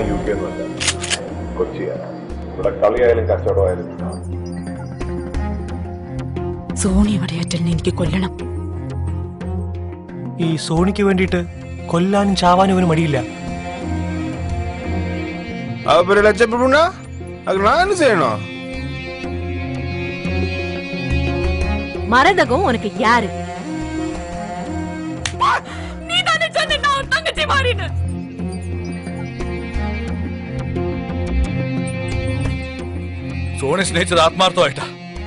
ഞാൻ U K ഒന്നുമല്ല കൊച്ചിയാണ് ഇവിടെ കളിയായാലും കച്ചവടമായാലും സോണി വടയേറ്റലിനെ എനിക്ക് കൊല്ലണം ഈ സോണിക്ക് വേണ്ടിയിട്ട് കൊല്ലാനും ചാവാനും അവന് മടിയില്ല അപ്പൊ ലക്ഷപ്പെടുന്ന അത് நான் செய்யணும் மரதகம் உனக்கு யாரு നീ തന്നെ ചെന്ന് ഞാൻ തങ്കച്ചി മാറിന് സോണി സ്നേഹിച്ചത് ആത്മാർത്ഥമായിട്ടാ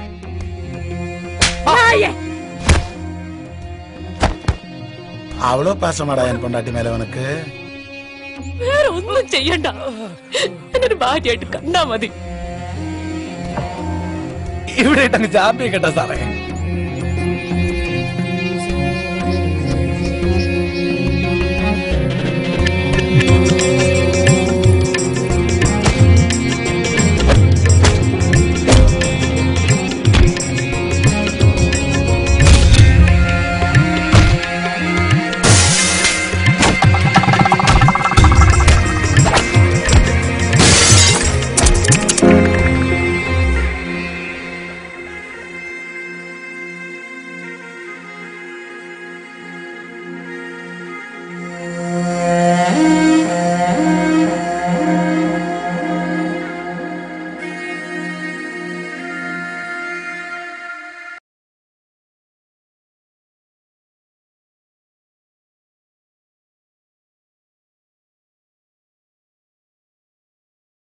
அவ்வளோ பாசமாடா என் பொண்டாட்டி மேல உனக்கு വേറെ ഒന്നും ചെയ്യണ്ട എന്നൊരു ഭാര്യയായിട്ട് കണ്ടാ മതി ഇവിടെ ഇട്ടങ്ങ് ചാമ്പ്യൻ കേട്ടോ സാറേ